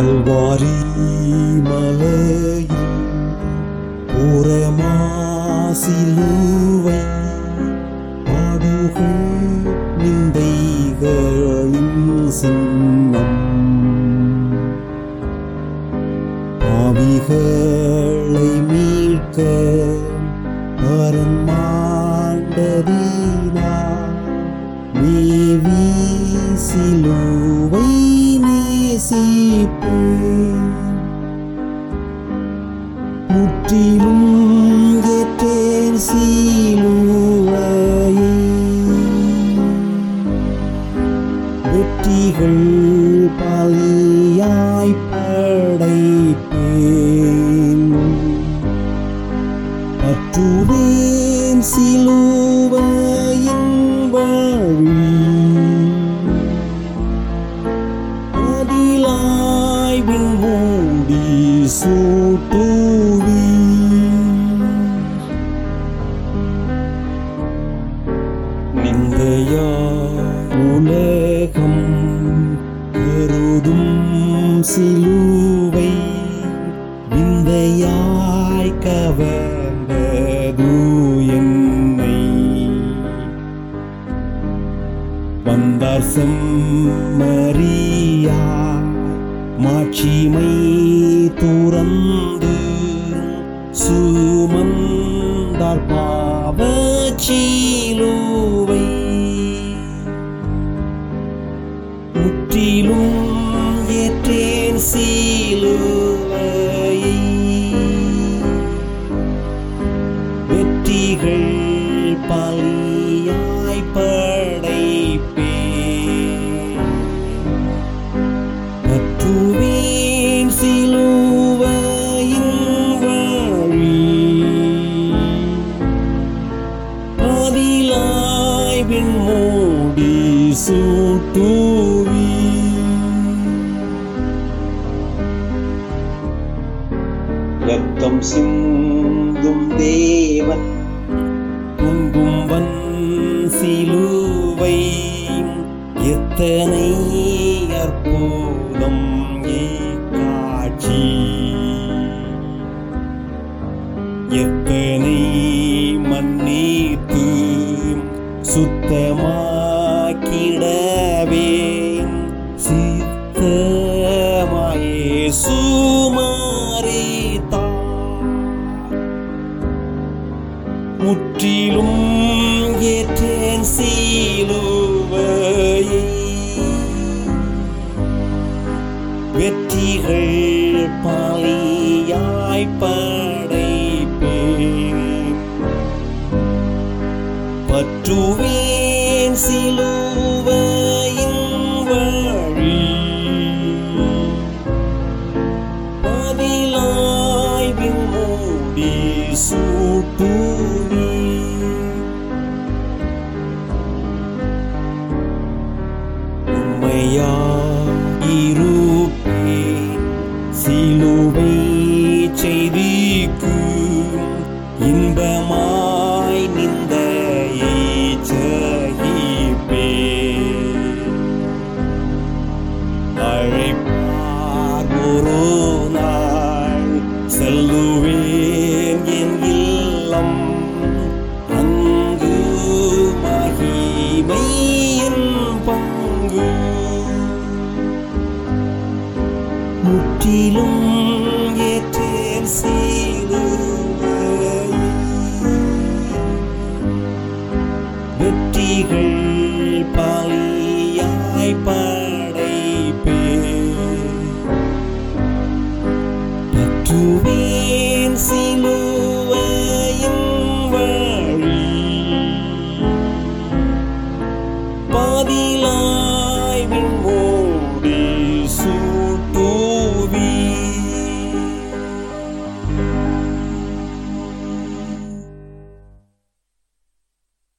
கல்வாரி மலையில் புறமாசிலுவை பாடுகள் நிந்தைகளின் சின்னம் பாவிகளை மீட்க பரன் மாண்டதினா மேவி சிலுவை நேசிப்பேன் முற்றிலும் ஏற்றேன் சீலுவையை வெற்றிகள் பலியாய் படைப்பேன் பற்றுவேன் சிலுவையின் வழி அதிலாய் மூடி சூட்டுவி நிந்தையா உலகம் கருதும் சிலுவை விந்தையாய் கவர்ந்தது என்னை வந்தார் செம்மறியா மாட்சிமை துறந்து சுமந்தார் பாவச்சீலுவை முற்றிலும் ஏற்றேன் சீலுவையை வெற்றிகள் பலியாய் படைப்பேன் பற்றுவேன் சிலுவையின் வழி பதிலாய் விண்மூடி சூட்டுவி ரத்தம் சிந்தும் தேவன் குங்கும்பன் சிலுவை எத்தனை அற்புதம் ஏ காட்சி எத்தனை மன்னித்து சுத்தமாக்கிடவே சித்தமாயே சுமாரித்தா முற்றிலும் ஏற்றேன் சீலுவையை வெற்றிகள் பாலியாய் படைப்பேன் பற்றுவேன் சிலுவையின் வழி பதிலாய் மூடி சூட்டுவி உண்மையாயிருப்பேன் சிலுவை செய்திக்கு இன்பமாய் நிந்தையை ஜெயிப்பேன் அழைப்பார் ஒரு நாள் செல்லுவேன் என் இல்லம் அங்கு மகிமை என் பங்கு முற்றிலும் ஏற்றேன் சீலுவை வெற்றிகள் பாலியாய் படைப்பேன் பற்றுவேன் சிலுவையின் வழி பாதிலா